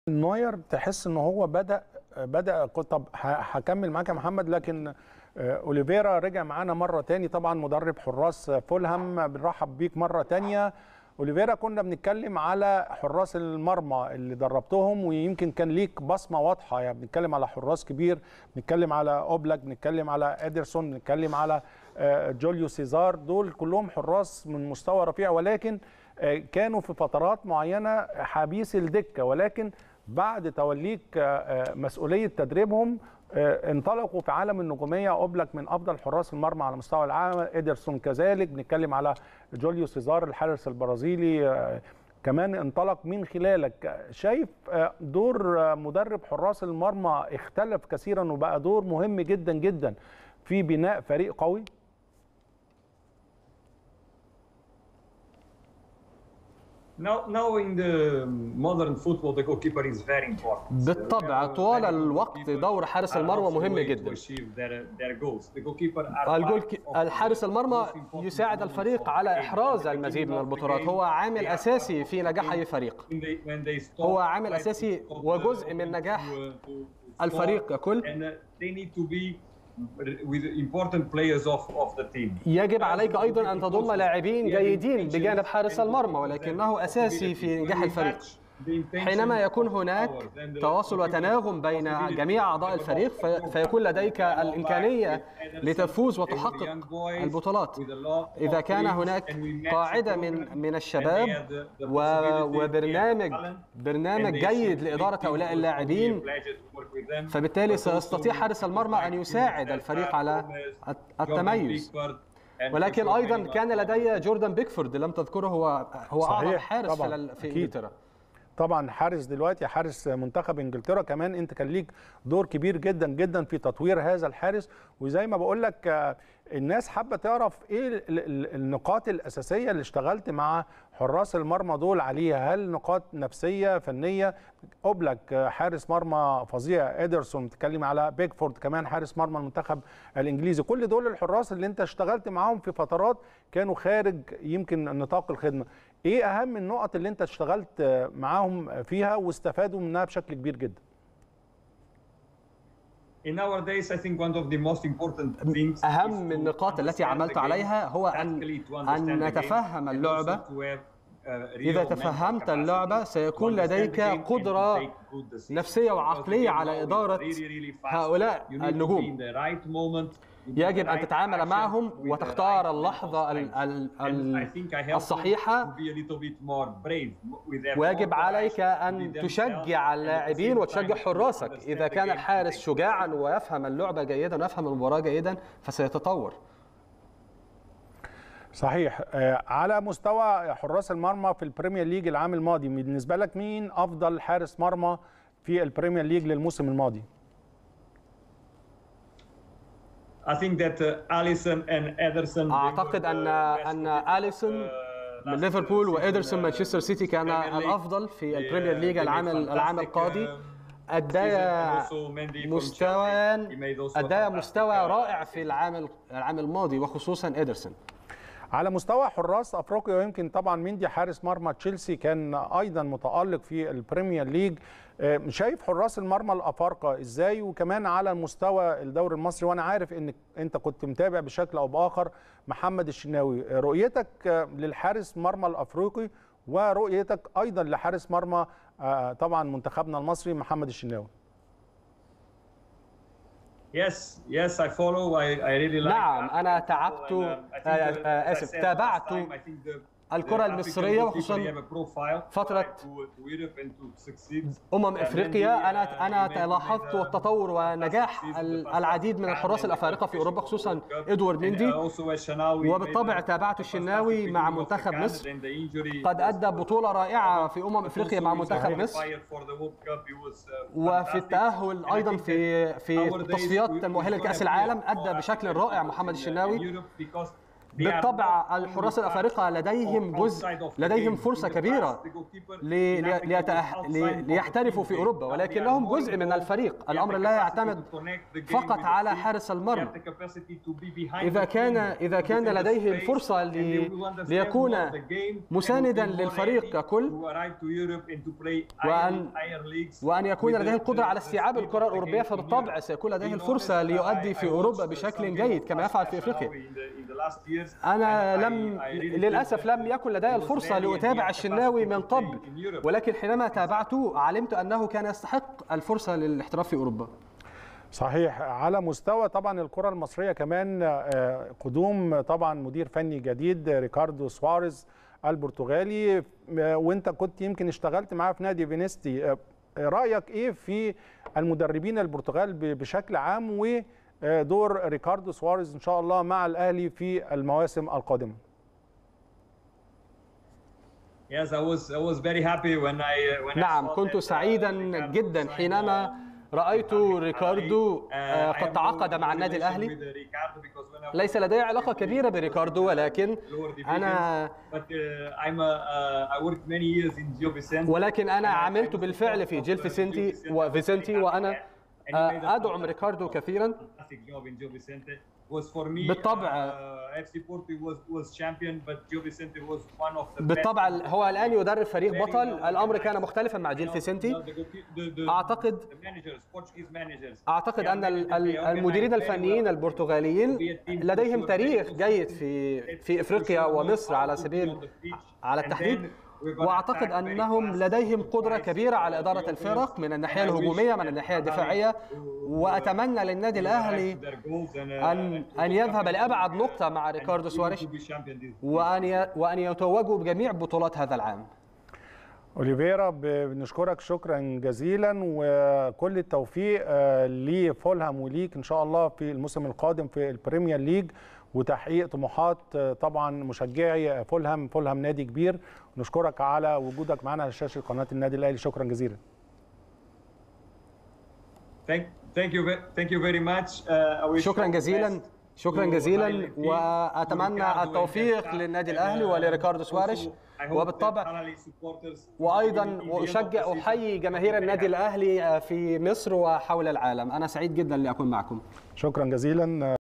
نوير تحس ان هو بدا بدا طب هكمل معاك يا محمد لكن اوليفيرا رجع معانا مره تاني طبعا مدرب حراس فولهام بنرحب بيك مره تانيه اوليفيرا كنا بنتكلم على حراس المرمى اللي دربتهم ويمكن كان ليك بصمه واضحه يعني بنتكلم على حراس كبير بنتكلم على اوبلاك بنتكلم على ادرسون بنتكلم على جوليو سيزار دول كلهم حراس من مستوى رفيع ولكن كانوا في فترات معينه حبيس الدكه ولكن بعد توليك مسؤوليه تدريبهم انطلقوا في عالم النجوميه اوبلاك من افضل حراس المرمى على مستوى العالم ادرسون كذلك بنتكلم على جوليو سيزار الحارس البرازيلي كمان انطلق من خلالك شايف دور مدرب حراس المرمى اختلف كثيرا وبقى دور مهم جدا جدا في بناء فريق قوي Now, now in the modern football, the goalkeeper is very important. بالطبع طوال الوقت دور حارس المرمى مهم جدا. الجول الحارس المرمى يساعد الفريق على احراز المزيد من البطولات، هو عامل اساسي في نجاح اي فريق. هو عامل اساسي وجزء من نجاح الفريق ككل. with important players of, of the team. يجب عليك ايضا ان تضم لاعبين جيدين بجانب حارس المرمى ولكنه اساسي في نجاح الفريق. حينما يكون هناك تواصل وتناغم بين جميع اعضاء الفريق فيكون لديك الامكانيه لتفوز وتحقق البطولات اذا كان هناك قاعده من من الشباب وبرنامج برنامج جيد لاداره هؤلاء اللاعبين فبالتالي سيستطيع حارس المرمى ان يساعد الفريق على التميز ولكن ايضا كان لدي جوردان بيكفورد لم تذكره هو هو اعظم حارس طبعاً. في انجلترا طبعا حارس دلوقتي حارس منتخب انجلترا كمان انت كان ليك دور كبير جدا جدا في تطوير هذا الحارس وزي ما بقول لك الناس حابه تعرف ايه النقاط الاساسيه اللي اشتغلت مع حراس المرمى دول عليها هل نقاط نفسيه فنيه اوبلاك حارس مرمى فظيع ادرسون بتتكلم على بيكفورد كمان حارس مرمى المنتخب الانجليزي كل دول الحراس اللي انت اشتغلت معاهم في فترات كانوا خارج يمكن نطاق الخدمه ايه اهم النقط اللي انت اشتغلت معاهم فيها واستفادوا منها بشكل كبير جدا In our days, I think one of the most important things أهم النقاط التي عملت عليها هو أن أن نتفهم اللعبة إذا تفهمت اللعبة سيكون لديك قدرة نفسية وعقلية على إدارة هؤلاء النجوم يجب أن تتعامل معهم وتختار اللحظة الصحيحة ويجب عليك أن تشجع اللاعبين وتشجع حراسك إذا كان الحارس شجاعا ويفهم اللعبة جيدا ويفهم المباراة جيدا فسيتطور صحيح على مستوى حراس المرمى في البريمير ليج العام الماضي بالنسبة لك مين أفضل حارس مرمى في البريمير ليج للموسم الماضي؟ I think that uh, Alisson and Ederson اعتقد ان ان اليسون من ليفربول وادرسون مانشستر سيتي كان الافضل في البريمير ليج العام العام القاضي ادايا مستوى ادايا مستوى رائع في العام العام الماضي وخصوصا ادرسون على مستوى حراس افريقيا ويمكن طبعا مندي حارس مرمى تشيلسي كان ايضا متالق في البريمير ليج شايف حراس المرمى الافارقه ازاي وكمان على مستوى الدوري المصري وانا عارف ان انت كنت متابع بشكل او باخر محمد الشناوي رؤيتك للحارس مرمى الافريقي ورؤيتك ايضا لحارس مرمى طبعا منتخبنا المصري محمد الشناوي Yes, yes, I follow. I, I really like نعم أنا تعبت آسف تابعت الكرة المصرية وخصوصا فترة أمم إفريقيا أنا أنا لاحظت التطور ونجاح العديد من الحراس الأفارقة في أوروبا خصوصا إدوارد ميندي وبالطبع تابعت الشناوي مع منتخب مصر قد أدى بطولة رائعة في أمم إفريقيا مع منتخب مصر وفي التأهل أيضا في في التصفيات المؤهلة لكأس العالم أدى بشكل رائع محمد الشناوي بالطبع الحراس الافارقه لديهم جزء لديهم فرصه كبيره ليحترفوا في اوروبا ولكنهم جزء من الفريق الامر لا يعتمد فقط على حارس المرمى اذا كان اذا كان لديه الفرصه ليكون مساندا للفريق ككل وان وان يكون لديه القدره على استيعاب الكره الاوروبيه فبالطبع سيكون لديه الفرصه ليؤدي في اوروبا بشكل جيد كما يفعل في افريقيا انا لم للاسف لم يكن لدي الفرصه لاتابع الشناوي من قبل ولكن حينما تابعته علمت انه كان يستحق الفرصه للاحتراف في اوروبا صحيح على مستوى طبعا الكره المصريه كمان قدوم طبعا مدير فني جديد ريكاردو سواريز البرتغالي وانت كنت يمكن اشتغلت معاه في نادي فينيستي رايك ايه في المدربين البرتغال بشكل عام ودور ريكاردو سواريز ان شاء الله مع الاهلي في المواسم القادمه نعم كنت سعيدا جدا حينما رأيت ريكاردو قد تعاقد مع النادي الأهلي ليس لدي علاقة كبيرة بريكاردو ولكن أنا ولكن أنا عملت بالفعل في جيل فيسنتي وفيسنتي وأنا أدعم ريكاردو كثيرا بالطبع بالطبع هو الان يدرب فريق بطل الامر كان مختلفا مع جيل فيسنتي اعتقد اعتقد ان المديرين الفنيين البرتغاليين لديهم تاريخ جيد في في افريقيا ومصر على سبيل على التحديد واعتقد انهم لديهم قدره كبيره على اداره الفرق من الناحيه الهجوميه من الناحيه الدفاعيه واتمنى للنادي الاهلي ان ان يذهب لابعد نقطه مع ريكاردو سواريش وان وان يتوجوا بجميع بطولات هذا العام اوليفيرا بنشكرك شكرا جزيلا وكل التوفيق لفولهام وليك ان شاء الله في الموسم القادم في البريمير ليج وتحقيق طموحات طبعا مشجعي فولهام فولهام نادي كبير نشكرك على وجودك معنا على شاشه قناه النادي الاهلي شكرا جزيلا Thank you, thank you very much. Uh, شكرا جزيلا شكرا جزيلا واتمنى التوفيق للنادي الاهلي ولريكاردو سواريش وبالطبع وايضا اشجع احيي جماهير النادي الاهلي في مصر وحول العالم انا سعيد جدا لاكون معكم شكرا جزيلا